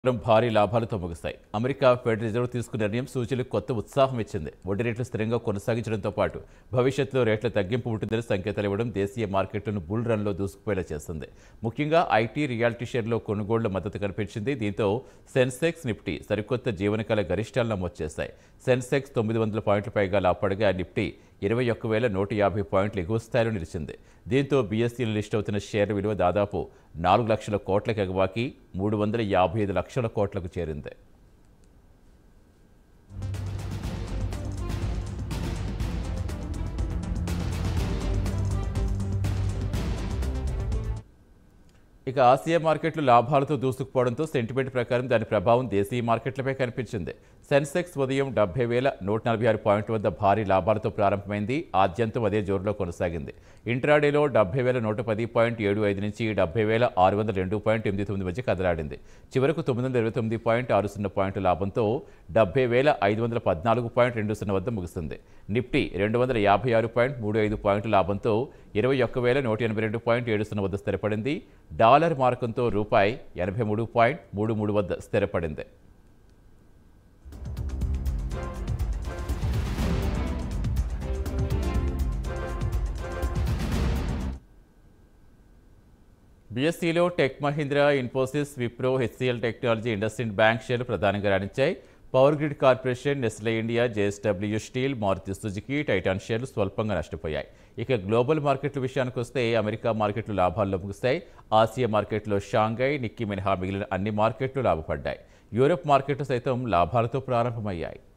భారీ లాభాలతో ముగిస్తాయి America fed reserve తీసుకున్న నిర్ణయం సూచీలకు కొత్త ఉత్సాహం ఇచ్చింది వడ్డీ రేట్లు స్థిరంగా కొనసాగించడంతో పాటు భవిష్యత్తులో రేట్ల తగ్గింపు ఉంటుందని సంకేతాలు ఇవ్వడం దేశీయ మార్కెట్లను బుల్ రన్లో దూసుకుపోయేలా చేస్తుంది ముఖ్యంగా ఐటీ రియాలిటీ షేర్లో కొనుగోళ్ల మద్దతు కనిపించింది దీంతో సెన్సెక్స్ నిఫ్టీ సరికొత్త జీవనకాల గరిష్టాలు నమోదు చేశాయి సెన్సెక్స్ తొమ్మిది వందల పాయింట్ల పైగా లాపడగా నిఫ్టీ ఇరవై ఒక్క వేల నూట యాభై పాయింట్లు ఎగువ స్థాయిలో నిలిచింది దీంతో బీఎస్సీలో లిస్ట్ అవుతున్న షేర్ల విలువ దాదాపు నాలుగు లక్షల కోట్లకు ఎగవాకి మూడు వందల యాభై ఐదు లక్షల కోట్లకు చేరింది ఇక ఆసియా మార్కెట్లు లాభాలతో దూసుకుపోవడంతో సెంటిమెంట్ ప్రకారం దాని ప్రభావం దేశీయ మార్కెట్లపై కనిపించింది సెన్సెక్స్ ఉదయం డెబ్బై వేల నూట నలభై ఆరు పాయింట్ల వద్ద భారీ లాభాలతో ప్రారంభమైంది ఆద్యంతం అదే జోరులో కొనసాగింది ఇంట్రాడేలో డెబ్బై వేల నూట పది పాయింట్ ఏడు ఐదు నుంచి డెబ్బై వేల ఆరు వందల రెండు పాయింట్ ఎనిమిది తొమ్మిది మధ్య కదలాడింది చివరకు తొమ్మిది వందల ఇరవై తొమ్మిది పాయింట్ ఆరు సున్నా పాయింట్ల లాభంతో డెబ్బై వేల ఐదు వందల పద్నాలుగు పాయింట్ రెండు సున్నా వద్ద ముగిసింది నిఫ్టీ రెండు వందల యాభై ఆరు పాయింట్ మూడు ఐదు పాయింట్ల లాభంతో ఇరవై ఒక్క వేల నూట ఎనభై రెండు పాయింట్ ఏడు సున్నా వద్ద స్థిరపడింది డాలర్ మార్కంతో రూపాయి ఎనభై మూడు పాయింట్ మూడు మూడు వద్ద స్థిరపడింది బీఎస్సీలో tech Mahindra Infosys Wipro HCL technology industry bank షేర్లు ప్రధానంగా రాణించాయి power grid corporation Nestle India JSW steel Maruti Suzuki Titan షేర్లు స్వల్పంగా నష్టపోయాయి ఇక గ్లోబల్ మార్కెట్ల విషయానికి వస్తే అమెరికా మార్కెట్లు లాభాల్లో ముగిస్తాయి ఆసియా మార్కెట్లో షాంఘై నిక్కీ మినహా మిగిలిన అన్ని మార్కెట్లు లాభపడ్డాయి యూరప్ మార్కెట్లు సైతం లాభాలతో ప్రారంభమయ్యాయి